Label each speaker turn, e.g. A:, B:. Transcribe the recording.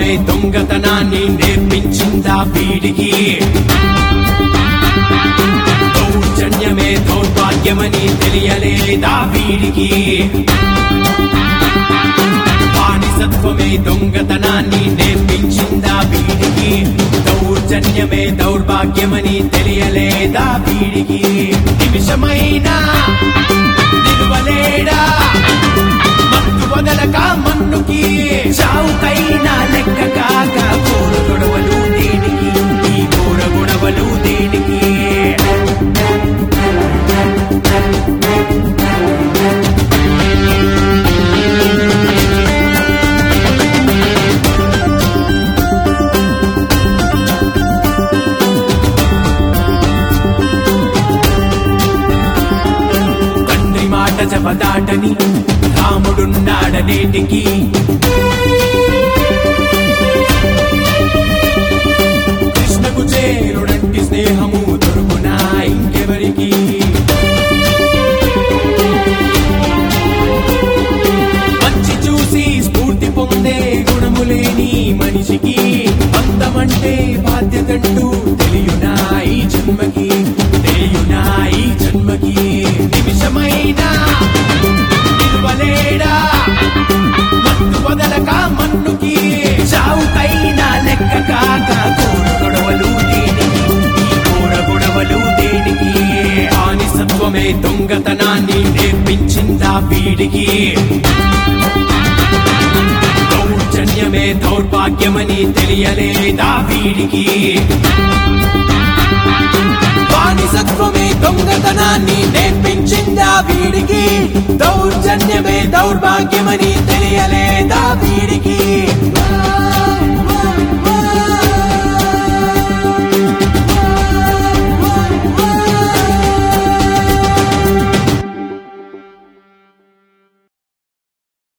A: వారసత్వమే దొంగతనాన్ని నేర్పించిందా వీడికి దౌర్జన్యమే దౌర్భాగ్యమని తెలియలేదా వీడికి బానిసత్వమే దొంగతనాన్ని నేర్పించిందా వీడికి దౌర్జన్యమే దౌర్భాగ్యమని తెలియలేదా వీడికి నిమిషమైనా నిలువలేడా మత్తు వదలక మన్నుకి చావుకైనా లెక్క కాక కోర గొడవలు దేనికి ఈ కోర గొడవలు దేనికి తండ్రి మాట జపదాటని రాముడున్నాడనేటికి కృష్ణకు చేరుడంటి స్నేహము దొరుకునా ఇంకెవరికి మంచి చూసి స్ఫూర్తి పొందే గుణము లేని మనిషికి అందమంటే బాధ్యతంటూ తెలియునా ఈ జన్మకి తెలియునా ఈ జన్మకి నిమిషమైనా నిలువలేడా మత్తు వదలక మన్నుకి చావుకైనా లెక్క కాక కోర గొడవలు దేనికి ఈ కోర గొడవలు దేనికి బానిసత్వమే దొంగతనాన్ని నేర్పించిందా వీడికి దౌర్జన్యమే దౌర్భాగ్యమని తెలియలేదా వీడికి బానిసత్వమే దొంగతనాన్ని నేర్పించిందా వీడికి దౌర్జన్యమే దౌర్భాగ్యమని తెలియలేదా వీడికి